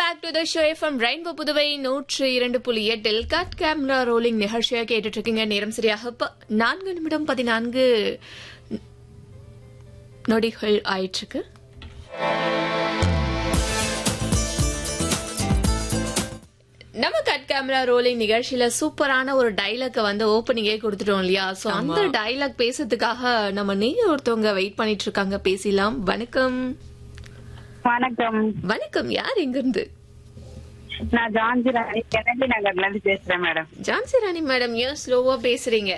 Back to the show FM Rainbow Puduvai நூற்று இரண்டு புள்ளி எட்டில் கட் கேமரா ரோலிங் நிகழ்ச்சியாக கேட்டுட்டு இருக்கீங்க நேரம் சரியாக ப- நான்கு நிமிடம் பதினான்கு நொடிகள் ஆயிற்றுக்கு நம்ம கட் கேமரா ரோலிங் நிகழ்ச்சியில சூப்பரான ஒரு டைலாக் வந்து ஓப்பனிங்கே கொடுத்துட்டோம் இல்லையா சோ அந்த டைலாக் பேசுறதுக்காக நம்ம நீங்க ஒருத்தவங்க வெயிட் பண்ணிட்டு இருக்காங்க பேசலாம் வணக்கம் வணக்கம் வணக்கம் யார் எங்க இருந்து நான் ஜான்சி ராணி கெனடி நகர்ல இருந்து பேசுறேன் மேடம் ஜான்சி ராணி மேடம் ஏன் ஸ்லோவா பேசுறீங்க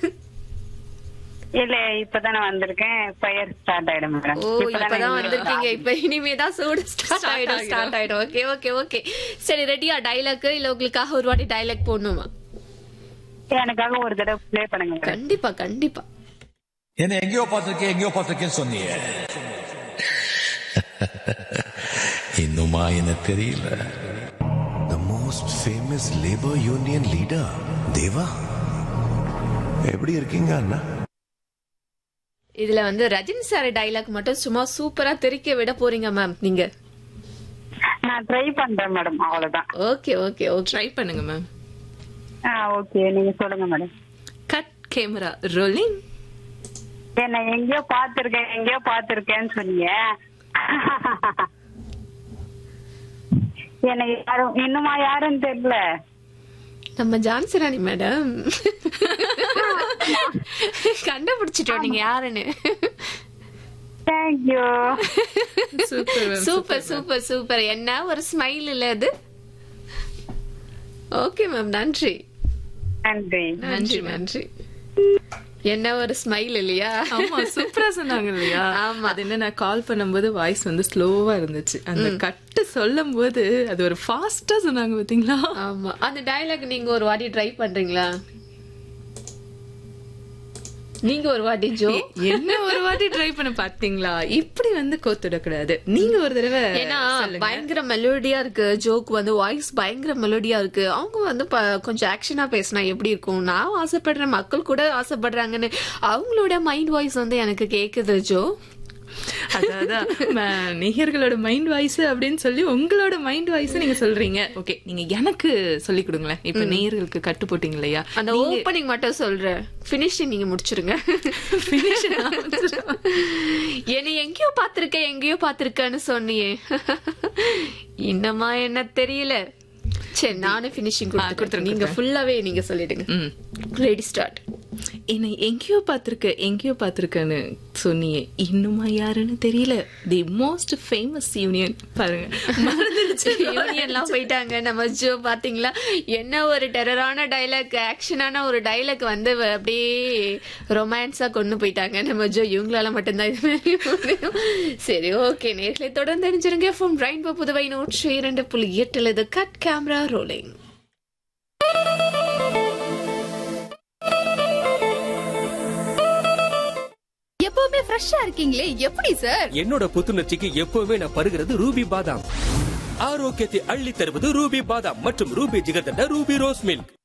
இல்ல இப்பதானே வந்திருக்கேன் ஃபயர் ஸ்டார்ட் ஆயிடும் மேடம் ஓ இப்பதான் வந்திருக்கீங்க இப்ப இனிமேதான் சூடு ஸ்டார்ட் ஆயிடும் ஸ்டார்ட் ஆயிடும் ஓகே ஓகே ஓகே சரி ரெடியா டைலாக் இல்ல உங்களுக்காக ஒரு வாட்டி டைலாக் போடணுமா எனக்காக ஒரு தடவை ப்ளே பண்ணுங்க மேடம் கண்டிப்பா கண்டிப்பா என்ன எங்கேயோ பார்த்திருக்கேன் எங்கேயோ பார்த்திருக்கேன்னு சொன்னீங்க இன்னுமா என்ன தெரியல The most famous labor union leader, தேவா எப்படி இருக்கீங்க அண்ணா இதுல வந்து ரஜினி சார் டைலாக் மட்டும் சும்மா சூப்பரா தெரிக்க விட போறீங்க மேம் நீங்க நான் ட்ரை பண்றேன் மேடம் அவ்வளவுதான் ஓகே ஓகே ஓகே ட்ரை பண்ணுங்க மேம் ஆ ஓகே நீங்க சொல்லுங்க மேடம் கட் கேமரா ரோலிங் என்ன எங்கேயோ பாத்திருக்கேன் எங்கேயோ பாத்திருக்கேன்னு சொன்னீங்க என்ன யாரும் இன்னுமா யாருன்னு தெரியல நம்ம ஜான்சி ராணி மேடம் கண்டுபிடிச்சிட்டோம் நீங்க யாருன்னு thank you super super super super என்ன ஒரு ஸ்மைல் இல்ல அது ஓகே மேம் நன்றி நன்றி நன்றி நன்றி என்ன ஒரு ஸ்மைல் இல்லையா ஆமா சூப்பரா சொன்னாங்க இல்லையா ஆமா. அது என்ன நான் கால் பண்ணும்போது வாய்ஸ் வந்து ஸ்லோவா இருந்துச்சு அந்த கட்டு சொல்லும் போது அது ஒரு ஃபாஸ்டா சொன்னாங்க பாத்தீங்களா ஆமா அந்த டயலாக் நீங்க ஒரு வாட்டி ட்ரை பண்றீங்களா நீங்க ஒரு வாட்டி ஜோ என்ன ஒரு வாட்டி ட்ரை பண்ண பாத்தீங்களா இப்படி வந்து கோத்துடக்கூடாது நீங்க ஒரு தடவை ஏன்னா சொல்லுங்க. பயங்கர மெலோடியா இருக்கு ஜோக் வந்து வாய்ஸ் பயங்கர மெலோடியா இருக்கு அவங்க வந்து ப- கொஞ்சம் ஆக்ஷனா பேசினா எப்படி இருக்கும் நான் ஆசைப்படுறேன் மக்கள் கூட ஆசைப்படுறாங்கன்னு அவங்களோட மைண்ட் வாய்ஸ் வந்து எனக்கு கேக்குது ஜோ அதான், அதான். ம- நேயர்களோட மைண்ட் வாய்ஸ் அப்படின்னு சொல்லி உங்களோட மைண்ட் வாய்ஸ் நீங்க சொல்றீங்க ஓகே நீங்க எனக்கு சொல்லி கொடுங்களேன் இப்ப நேயர்களுக்கு கட்டு போட்டீங்க இல்லையா அந்த ஓப்பனிங் மட்டும் சொல்றேன் பினிஷிங் நீங்க முடிச்சிருங்க Finish என்னை எங்கேயோ பாத்திருக்கேன் எங்கேயோ பாத்திருக்கேன்னு சொன்னியே இன்னமா என்ன தெரியல சரி நானும் பினிஷிங் கொடுத்துறேன் கொடுத்துருங்க, நீங்க ஃபுல்லாவே நீங்க சொல்லிடுங்க ம். ரெடி ஸ்டார்ட் என்னை எங்கேயோ பாத்திருக்க எங்கேயோ பாத்திருக்கேன்னு சொன்னியே இன்னுமா யாருன்னு தெரியல தி மோஸ்ட் ஃபேமஸ் யூனியன் பாருங்க மறந்துடுச்சு யூனியன்லாம் போயிட்டாங்க நம்ம ஜோ பாத்தீங்களா என்ன ஒரு டெரரான டைலாக் ஆக்ஷனான ஒரு டைலாக் வந்து வ- அப்படியே ரொமான்ஸா கொண்டு போயிட்டாங்க நம்ம ஜோ இவங்களால மட்டும்தான் இது மாதிரி முடியும் சரி ஓகே நேர்களை தொடர்ந்து தெரிஞ்சிருங்க ஃபோன் பிரைன் புதுவை நூற்றி இரண்டு புள்ளி எட்டுல இது கட் கேமரா ரோலிங் எப்பவுமே ஃப்ரெஷ்ஷா இருக்கீங்களே எப்படி சார் என்னோட புத்துணர்ச்சிக்கு எப்பவுமே நான் பருகிறது ரூபி பாதாம் ஆரோக்கியத்தை அள்ளி தருவது ரூபி பாதாம் மற்றும் Ruby jigarthanda Ruby rose milk